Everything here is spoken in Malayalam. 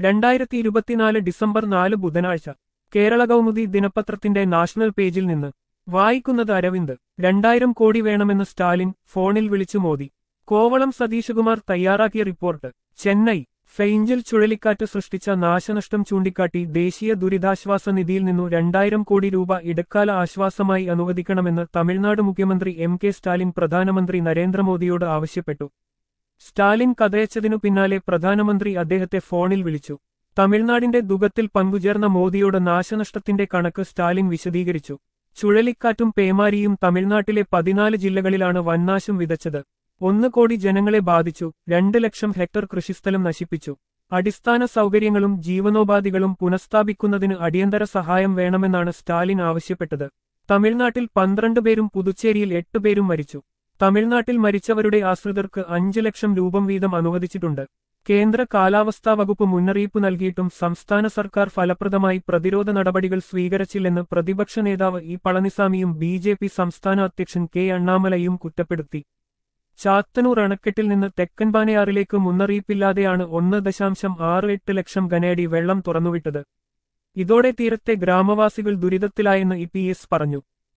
രണ്ടായിരത്തി ഇരുപത്തിനാല് ഡിസംബർ നാല് ബുധനാഴ്ച കേരള കൗമുദി ദിനപത്രത്തിന്റെ നാഷണൽ പേജിൽ നിന്ന് വായിക്കുന്നത് അരവിന്ദ് രണ്ടായിരം കോടി വേണമെന്ന് സ്റ്റാലിൻ ഫോണിൽ വിളിച്ചു മോദി കോവളം സതീശകുമാർ തയ്യാറാക്കിയ റിപ്പോർട്ട് ചെന്നൈ ഫെയിഞ്ചൽ ചുഴലിക്കാറ്റ് സൃഷ്ടിച്ച നാശനഷ്ടം ചൂണ്ടിക്കാട്ടി ദേശീയ ദുരിതാശ്വാസ നിധിയിൽ നിന്നു രണ്ടായിരം കോടി രൂപ ഇടക്കാല ആശ്വാസമായി അനുവദിക്കണമെന്ന് തമിഴ്നാട് മുഖ്യമന്ത്രി എം കെ സ്റ്റാലിൻ പ്രധാനമന്ത്രി നരേന്ദ്രമോദിയോട് ആവശ്യപ്പെട്ടു സ്റ്റാലിൻ കഥയച്ചതിനു പിന്നാലെ പ്രധാനമന്ത്രി അദ്ദേഹത്തെ ഫോണിൽ വിളിച്ചു തമിഴ്നാടിന്റെ ദുഃഖത്തിൽ പങ്കുചേർന്ന മോദിയോട് നാശനഷ്ടത്തിന്റെ കണക്ക് സ്റ്റാലിൻ വിശദീകരിച്ചു ചുഴലിക്കാറ്റും പേമാരിയും തമിഴ്നാട്ടിലെ പതിനാല് ജില്ലകളിലാണ് വൻനാശം വിതച്ചത് ഒന്ന് കോടി ജനങ്ങളെ ബാധിച്ചു രണ്ട് ലക്ഷം ഹെക്ടർ കൃഷിസ്ഥലം നശിപ്പിച്ചു അടിസ്ഥാന സൗകര്യങ്ങളും ജീവനോപാധികളും പുനഃസ്ഥാപിക്കുന്നതിന് അടിയന്തര സഹായം വേണമെന്നാണ് സ്റ്റാലിൻ ആവശ്യപ്പെട്ടത് തമിഴ്നാട്ടിൽ പന്ത്രണ്ട് പേരും പുതുച്ചേരിയിൽ എട്ട് പേരും മരിച്ചു തമിഴ്നാട്ടിൽ മരിച്ചവരുടെ ആശ്രിതർക്ക് അഞ്ച് ലക്ഷം രൂപം വീതം അനുവദിച്ചിട്ടുണ്ട് കേന്ദ്ര കാലാവസ്ഥാ വകുപ്പ് മുന്നറിയിപ്പ് നൽകിയിട്ടും സംസ്ഥാന സർക്കാർ ഫലപ്രദമായി പ്രതിരോധ നടപടികൾ സ്വീകരിച്ചില്ലെന്ന് പ്രതിപക്ഷ നേതാവ് ഇ പളനിസാമിയും ബി ജെ പി സംസ്ഥാന അധ്യക്ഷൻ കെ അണ്ണാമലയും കുറ്റപ്പെടുത്തി ചാത്തന്നൂർ അണക്കെട്ടിൽ നിന്ന് തെക്കൻ പാനയാറിലേക്ക് മുന്നറിയിപ്പില്ലാതെയാണ് ഒന്ന് ദശാംശം ആറ് എട്ട് ലക്ഷം ഘനയടി വെള്ളം തുറന്നുവിട്ടത് ഇതോടെ തീരത്തെ ഗ്രാമവാസികൾ ദുരിതത്തിലായെന്ന് ഇ പി എസ് പറഞ്ഞു